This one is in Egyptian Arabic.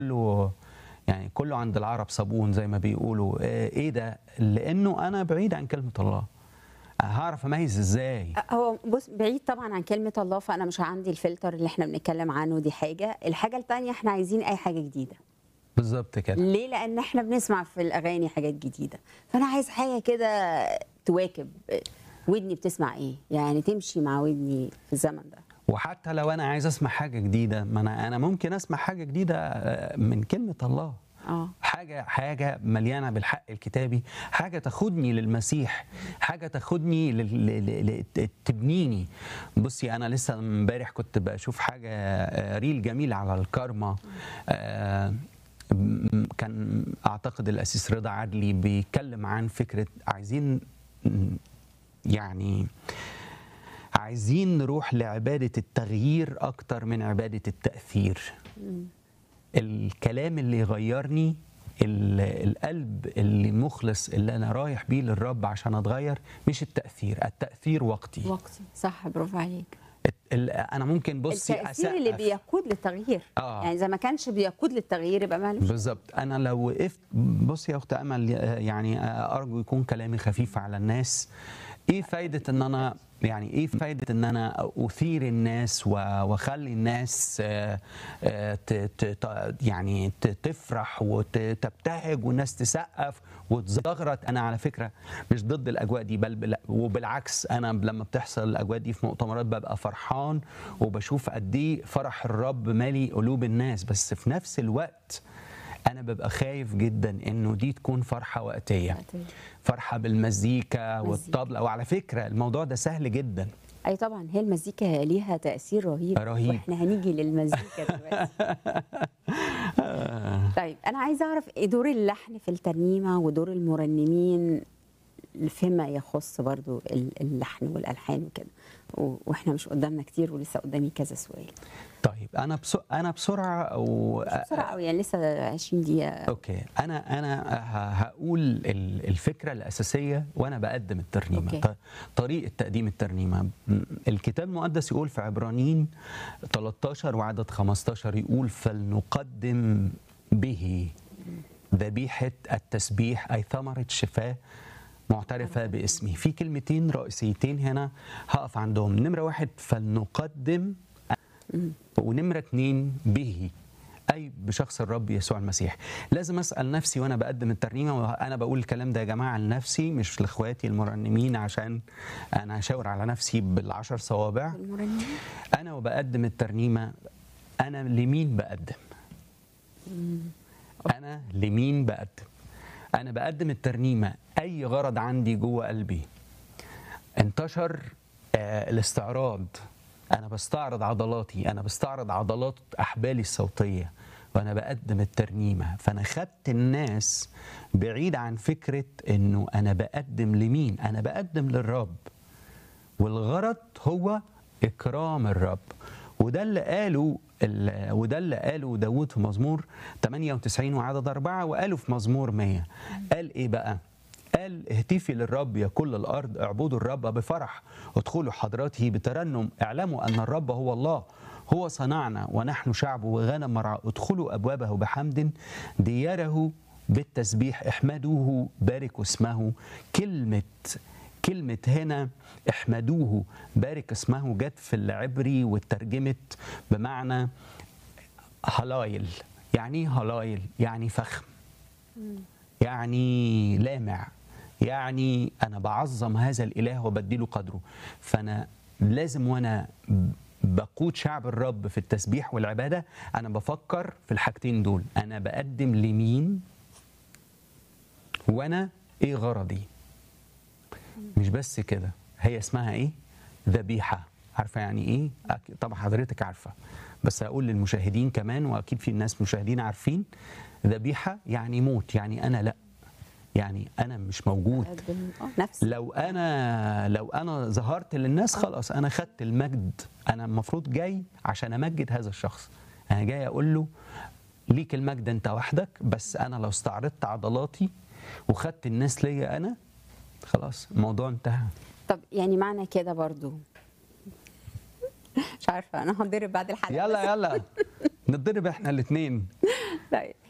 كله يعني كله عند العرب صابون زي ما بيقولوا آه، ايه ده لانه انا بعيد عن كلمه الله هعرف اميز ازاي هو بص بعيد طبعا عن كلمه الله فانا مش عندي الفلتر اللي احنا بنتكلم عنه دي حاجه الحاجه الثانيه احنا عايزين اي حاجه جديده بالظبط كده ليه لان احنا بنسمع في الاغاني حاجات جديده فانا عايز حاجه كده تواكب ودني بتسمع ايه يعني تمشي مع ودني في الزمن ده وحتى لو انا عايز اسمع حاجه جديده ما انا انا ممكن اسمع حاجه جديده آه، من كلمه الله اه حاجة حاجة مليانة بالحق الكتابي حاجة تاخدني للمسيح حاجة تاخدني لل- ل- ل- ل- تبنيني بصي أنا لسه امبارح كنت بشوف حاجة آه، ريل جميل على الكارما آه، م- كان أعتقد الأسيس رضا عدلي بيتكلم عن فكرة عايزين م- يعني عايزين نروح لعبادة التغيير أكتر من عبادة التأثير الكلام اللي يغيرني ال- القلب اللي مخلص اللي انا رايح بيه للرب عشان اتغير مش التاثير التاثير وقتي وقتي صح برافو عليك الت- ال- انا ممكن بصي التاثير اللي أسقف. بيقود للتغيير آه. يعني اذا ما كانش بيقود للتغيير يبقى مالوش بالظبط انا لو وقفت بصي يا اخت امل آه، يعني آه، ارجو يكون كلامي خفيف على الناس ايه فايده ان انا يعني ايه فايده ان انا اثير الناس و- واخلي الناس آه، آه، ت- ت- ت- يعني ت- تفرح وتبتهج والناس تسقف وتزغرط انا على فكره مش ضد الاجواء دي بل بل وبالعكس انا لما بتحصل الاجواء دي في مؤتمرات ببقى فرحان وبشوف قد ايه فرح الرب مالي قلوب الناس بس في نفس الوقت انا ببقى خايف جدا انه دي تكون فرحه وقتيه وقتية. فرحه بالمزيكا مزيكا. والطبله وعلى فكره الموضوع ده سهل جدا اي طبعا هي المزيكا ليها تاثير رهيب رهيب. واحنا هنيجي للمزيكا دلوقتي طيب انا عايزه اعرف إيه دور اللحن في الترنيمه ودور المرنمين فيما يخص برضو ال- اللحن والالحان وكده و- واحنا مش قدامنا كتير ولسه قدامي كذا سؤال طيب انا بس انا بسرعه و... مش بسرعه قوي يعني لسه 20 دقيقه اوكي انا انا ه- هقول ال- الفكره الاساسيه وانا بقدم الترنيمه أوكي. ط- طريقه تقديم الترنيمه م- الكتاب المقدس يقول في عبرانيين 13 وعدد 15 يقول فلنقدم به ذبيحه التسبيح اي ثمره شفاه معترفه باسمه في كلمتين رئيسيتين هنا هقف عندهم نمره واحد فلنقدم ونمرة اتنين به أي بشخص الرب يسوع المسيح لازم أسأل نفسي وأنا بقدم الترنيمة وأنا بقول الكلام ده يا جماعة لنفسي مش لإخواتي المرنمين عشان أنا هشاور على نفسي بالعشر صوابع المرنمين أنا وبقدم الترنيمة أنا لمين بقدم أنا لمين بقدم أنا بقدم الترنيمة أي غرض عندي جوه قلبي انتشر آه، الاستعراض انا بستعرض عضلاتي انا بستعرض عضلات احبالي الصوتيه وانا بقدم الترنيمه فانا خدت الناس بعيد عن فكره انه انا بقدم لمين انا بقدم للرب والغرض هو اكرام الرب وده اللي قاله ال- وده اللي قاله داوود في مزمور 98 وعدد أربعة وقاله في مزمور 100 قال ايه بقى قال اهتفي للرب يا كل الارض اعبدوا الرب بفرح ادخلوا حضراته بترنم اعلموا ان الرب هو الله هو صنعنا ونحن شعبه وغنم مرعى ادخلوا ابوابه بحمد دياره بالتسبيح احمدوه باركوا اسمه كلمه كلمة هنا احمدوه بارك اسمه جت في العبري واترجمت بمعنى هلايل يعني ايه هلايل يعني فخم يعني لامع يعني انا بعظم هذا الاله وبديله قدره فانا لازم وانا بقود شعب الرب في التسبيح والعباده انا بفكر في الحاجتين دول انا بقدم لمين وانا ايه غرضي مش بس كده هي اسمها ايه ذبيحه عارفه يعني ايه أكيد طبعا حضرتك عارفه بس هقول للمشاهدين كمان واكيد في ناس مشاهدين عارفين ذبيحه يعني موت يعني انا لا يعني انا مش موجود أقدم اه نفسي لو انا لو انا ظهرت للناس خلاص انا خدت المجد انا المفروض جاي عشان امجد هذا الشخص انا جاي اقول له ليك المجد انت وحدك بس انا لو استعرضت عضلاتي وخدت الناس ليا انا خلاص الموضوع انتهى طب يعني معنى كده برضو مش عارفه انا هنضرب بعد الحلقه يلا يلا نتضرب احنا الاثنين طيب